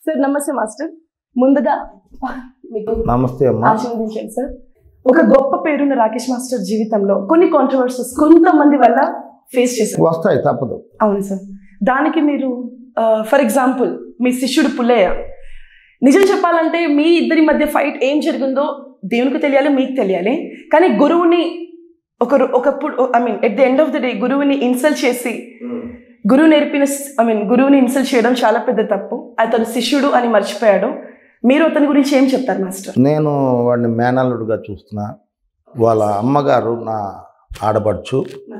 Sir నమస్తే master ముందుగా మీకు నమస్తే అమ్మా ఆశీర్వదించండి సార్ ఒక గొప్ప పేరున్న రాకేష్ మాస్టర్ జీవితంలో కొన్ని కాంట్రవర్సీస్ కొంతమంది వల్ల ఫేస్ చేశారు వస్తాయి తప్పదు అవును సార్ దానికి మీరు ఫర్ ఎగ్జాంపుల్ మీ శిష్యుడు పుల్లయ్య నిజం చెప్పాలంటే మీ ఇద్దరి మధ్య ఫైట్ ఏం జరిగిందో దేవునికి తెలియాలి మీకు తెలియాలి కానీ గురువుని ఒకరు ఒకప్పుడు I mean at the end of the day గురువుని ఇన్సల్ట్ చేసి గురువు నేర్పిన ఐ మీన్ గురువుని ఇన్సల్ట్ చేయడం చాలా పెద్ద తప్పు అతను శిష్యుడు అని మర్చిపోయాడు మీరు అతని గురించి ఏం చెప్తారు మాస్టర్ నేను వాడిని మేనల్లుడుగా చూస్తున్నా వాళ్ళ అమ్మగారు నా ఆడపడుచు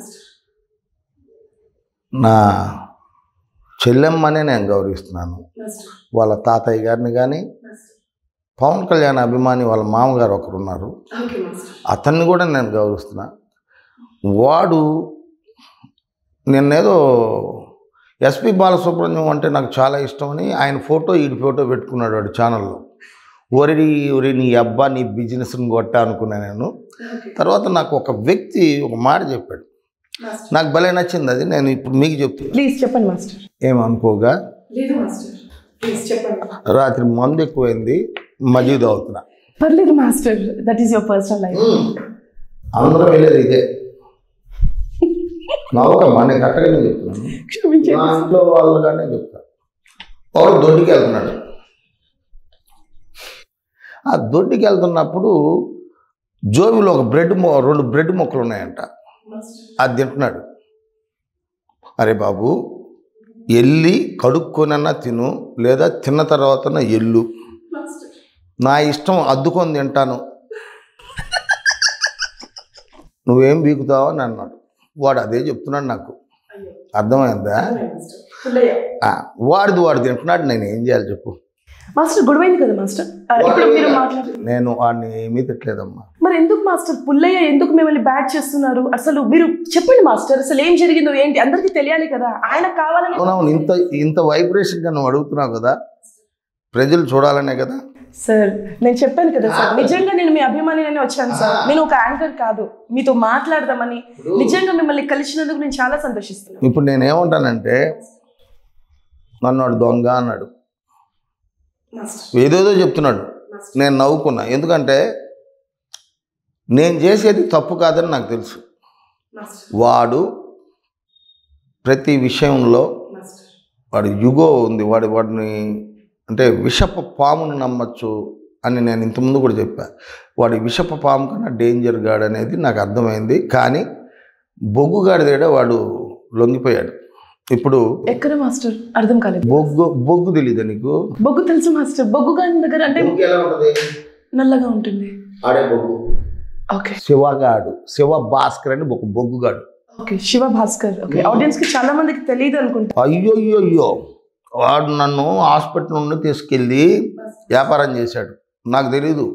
నా చెల్లెమ్మనే నేను గౌరవిస్తున్నాను వాళ్ళ తాతయ్య గారిని కానీ పవన్ కళ్యాణ్ అభిమాని వాళ్ళ మామగారు ఒకరు ఉన్నారు అతన్ని కూడా నేను గౌరవిస్తున్నా వాడు నిన్నేదో ఎస్పి బాలసుబ్రహ్మణ్యం అంటే నాకు చాలా ఇష్టమని ఆయన ఫోటో ఈడి ఫోటో పెట్టుకున్నాడు వాడు ఛానల్లో ఒరి ఒరి నీ అబ్బా నీ బిజినెస్ని కొట్టా అనుకున్నా నేను తర్వాత నాకు ఒక వ్యక్తి ఒక మాట చెప్పాడు నాకు భలే నచ్చింది అది నేను ఇప్పుడు మీకు చెప్తున్నా ప్లీజ్ చెప్పండి మాస్టర్ ఏమనుకోగా లేదు మాస్టర్ ప్లీజ్ చెప్పండి రాత్రి మందు ఎక్కువైంది మజ్జిగ తాగుతున్నా పర్లేదు master that is your personal life అందరం వెళ్ళేది ఇదే నవ్వకమ్మా నేను కరెక్ట్గానే చెప్తున్నాను నా క్షమించండి ఇంట్లో వాళ్ళుగానే చెప్తాను వాడు దొడ్డికి వెళ్తున్నాడు ఆ దొడ్డికి వెళ్తున్నప్పుడు జోబిలో ఒక బ్రెడ్ మొ రెండు బ్రెడ్ మొక్కలు ఉన్నాయంట అది తింటున్నాడు అరే బాబు ఎల్లి కడుక్కొనన్నా తిను లేదా తిన్న తర్వాతన ఎల్లు నా ఇష్టం అద్దుకొని తింటాను నువ్వేం బీకుతావు అని అన్నాడు వాడు అదే చెప్తున్నాడు నాకు అర్థమైందా ఆ, వాడిది వాడు తింటున్నాడు నేను ఏం చేయాలి చెప్పు మాస్టర్ గొడవైంది కదా మాస్టర్ ఆ, ఇప్పుడు మీరు మాట్లాడు నేను వాడిని ఏమీ తిట్టలేదమ్మా మరి ఎందుకు మాస్టర్ పుల్లయ్య ఎందుకు మిమ్మల్ని బ్యాట్ చేస్తున్నారు అసలు మీరు చెప్పండి మాస్టర్ అసలు ఏం జరిగిందో ఏంటి అందరికీ తెలియాలి కదా ఆయన కావాలని అవునవును ఇంత ఇంత వైబ్రేషన్గా నువ్వు అడుగుతున్నావు కదా ప్రజలు చూడాలనే కదా సార్ నేను చెప్పాను కదా సార్ నిజంగా నేను మీ అభిమానిగానే వచ్చాను సార్ నేను ఒక యాంకర్ కాదు మీతో మాట్లాడదామని నిజంగా మిమ్మల్ని కలిసినందుకు నేను చాలా సంతోషిస్తున్నాను ఇప్పుడు నేను ఏమంటానంటే నన్ను వాడు దొంగ అన్నాడు ఏదేదో చెప్తున్నాడు నేను నవ్వుకున్నా ఎందుకంటే నేను చేసేది తప్పు కాదని నాకు తెలుసు వాడు ప్రతి విషయంలో వాడి యుగో ఉంది వాడి వాడిని అంటే విషపు పామును నమ్మచ్చు అని నేను ఇంతకుముందు కూడా చెప్పా వాడి విషపు పాము కన్నా డేంజర్ గాడ్ అనేది నాకు అర్థమైంది కానీ బొగ్గుగాడిదేడ వాడు లొంగిపోయాడు ఇప్పుడు ఎక్కడ మాస్టర్ అర్థం కాలేదు బొగ్గు బొగ్గు తెలీదా నీకు బొగ్గు తెలుసు మాస్టర్ బొగ్గు గారి దగ్గర అంటే ఎలా ఉంటుంది నల్లగా ఉంటుంది ఆడే బొగ్గు ఓకే శివగాడు శివ భాస్కర్ అని ఒక బొగ్గుగాడు okay Shiva Bhaskar okay audience కి చాలా మందికి తెలియదు అనుకుంటా అయ్యో అయ్యో అయ్యో వాడు నన్ను హాస్పిటల్ నుండి తీసుకెళ్ళి వ్యాపారం చేశాడు నాకు తెలీదు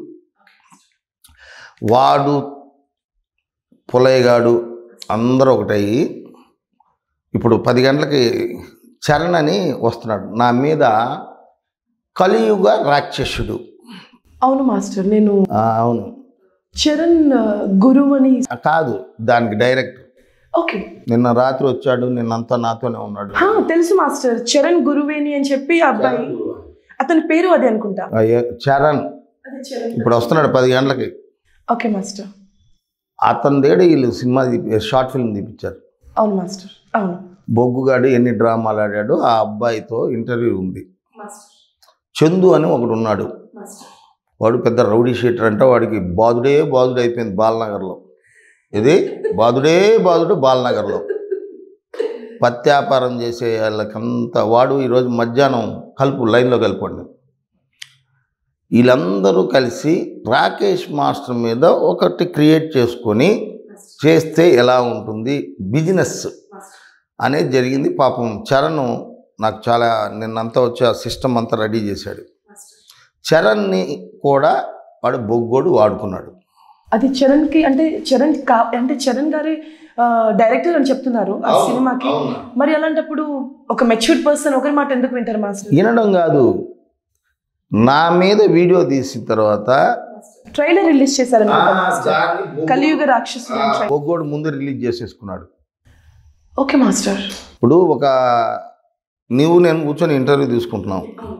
వాడు పులయ్యగాడు అందరూ ఒకటయ్యి ఇప్పుడు పది గంటలకి చరణ్ అని వస్తున్నాడు నా మీద కలియుగ రాక్షసుడు అవును మాస్టర్ నేను ఆ, అవును చరణ్ ఆ, గురువు అని ఆ, కాదు దానికి డైరెక్ట్ ఓకే నిన్న రాత్రి వచ్చాడు నిన్నంతా నాతోనే ఉన్నాడు హా, తెలుసు మాస్టర్ చరణ్ గురువేని అని చెప్పి ఆ అబ్బాయి అతని పేరు అదే అనుకుంటా ఆ, ఏ- చరణ్ అదే చరణ్ ఇప్పుడు వస్తున్నాడు పది గంటలకి ఓకే మాస్టర్ అతని దేడ వీళ్ళు సినిమా తీపి షార్ట్ ఫిల్మ్ తీపిచ్చారు అవును మాస్టర్ అవును బొగ్గుగాడు ఎన్ని డ్రామాలు ఆడాడో ఆ అబ్బాయితో ఇంటర్వ్యూ ఉంది చందు అని ఒకడు ఉన్నాడు వాడు పెద్ద రౌడీ షీటర్ అంటే వాడికి బాదుడే బాదుడు అయిపోయింది బాలనగర్లో ఇది బాదుడే బాదుడు బాలనగర్లో పత్తి వ్యాపారం చేసే వాళ్ళకంతా వాడు ఈరోజు మధ్యాహ్నం కలుపు లైన్లో కలపండి వీళ్ళందరూ కలిసి రాకేష్ మాస్టర్ మీద ఒకటి క్రియేట్ చేసుకొని చేస్తే ఎలా ఉంటుంది బిజినెస్ అనేది జరిగింది పాపం చరణ్ నాకు చాలా నిన్నంతా వచ్చి ఆ సిస్టమ్ అంతా రెడీ చేశాడు చరణ్ని కూడా వాడు బొగ్గోడు వాడుకున్నాడు అది చరణ్ కి అంటే చరణ్ కా అంటే చరణ్ గారి డైరెక్టర్ అని చెప్తున్నారు ఆ సినిమాకి మరి అలాంటప్పుడు ఒక మెచ్యూర్డ్ పర్సన్ ఒకరి మాట ఎందుకు వింటారు మాస్టర్ వినడం కాదు నా మీద వీడియో తీసిన తర్వాత ట్రైలర్ రిలీజ్ చేశారు కలియుగ రాక్షసుడు అని trailer. బొగ్గోడు ముందు రిలీజ్ చేసేసుకున్నాడు ఓకే మాస్టర్ ఇప్పుడు ఒక నువ్వు నేను కూర్చొని ఇంటర్వ్యూ తీసుకుంటున్నావు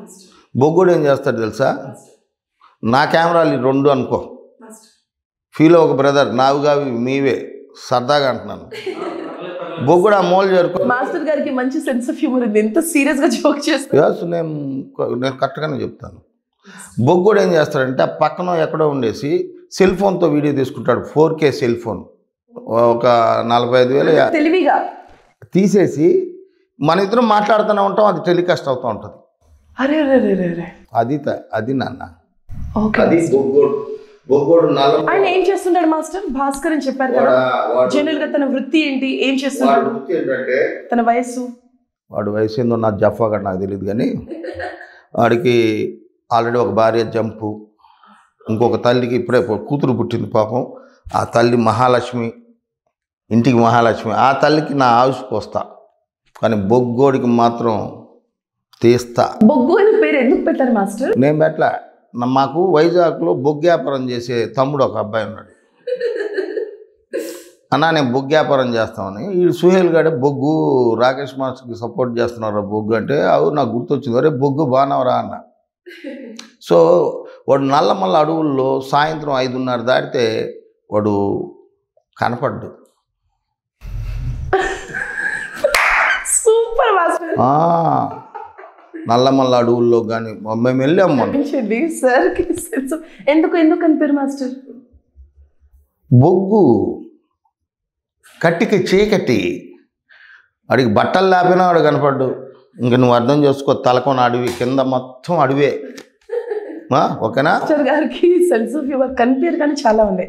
బొగ్గుడు ఏం చేస్తాడు తెలుసా నా కెమెరాలు ఈ రెండు అనుకో ఫీల్ ఒక బ్రదర్ నావిగా మీవే సరదాగా అంటున్నాను బొగ్గుడు ఆ మూల చేరుకో మాస్టర్ గారికి మంచి సెన్స్ ఆఫ్ హ్యూమర్ ఉంది ఎంత సీరియస్ గా జోక్ చేస్తారు యస్ నేను నేను కరెక్ట్గానే చెప్తాను బొగ్గుడు ఏం చేస్తాడంటే ఆ పక్కన ఎక్కడో ఉండేసి సెల్ ఫోన్తో వీడియో తీసుకుంటాడు ఫోర్ కే సెల్ ఫోన్ ఒక నలభై ఐదు వేలు యా- తెలివిగా తీసేసి మన ఇద్దరం మాట్లాడుతూనే ఉంటాం అది టెలికాస్ట్ అవుతూ ఉంటుంది అరే అరే అరే అరే అరే అది త- అది నాన్న ఓకే అది బొగ్గోడు బొగ్గోడు నల్ల ఆయన ఏం చేస్తుంటాడు మాస్టర్ భాస్కర్ అని చెప్పారు కదా జనరల్ గా తన వృత్తి ఏంటి ఏం చేస్తున్నాడు ఏంటంటే తన వయస్సు వాడు వయసు ఏందో నా జఫా కూడా నాకు తెలియదు కానీ వాడికి ఆల్రెడీ ఒక భార్య జంపు ఇంకొక తల్లికి ఇప్పుడే ఒక కూతురు పుట్టింది పాపం ఆ తల్లి మహాలక్ష్మి ఇంటికి మహాలక్ష్మి ఆ తల్లికి నా ఆయుష్ పోస్తా కానీ బొగ్గోడికి మాత్రం తీస్తా బొగ్గు అనే పేరు ఎందుకు పెట్టారు మాస్టర్ నేను పెట్టలా నా- మాకు వైజాగ్లో బొగ్గు వ్యాపారం చేసే తమ్ముడు ఒక అబ్బాయి ఉన్నాడు అన్నా నేను బొగ్గు వ్యాపారం చేస్తామని ఈ సుహేల్ గాడే బొగ్గు రాకేష్ మాస్టర్కి సపోర్ట్ చేస్తున్నారు బొగ్గు అంటే అవు నాకు గుర్తొచ్చింది అరే బొగ్గు బానవరా అన్న సో వాడు నల్లమల్ల అడవుల్లో సాయంత్రం ఐదున్నర దాటితే వాడు కనపడ్డు సూపర్ మాస్టర్ ఆ, నల్లమల్ల అడవుల్లో కానీ మేము వెళ్ళాం మొన్న అనిపించింది సార్ కి sense of- ఎందుకు ఎందుకు అనిపారు మాస్టర్ బొగ్గు కట్టికి చీకటి వాడికి బట్టలు లేపినా వాడు కనపడ్డు ఇంక నువ్వు అర్థం చేసుకో తలకొన అడవి కింద మొత్తం అడవే ఆ, ఓకేనా మాస్టర్ గారికి సెన్స్ ఆఫ్ హ్యూమర్ కనిపించారు కానీ చాలా ఉంది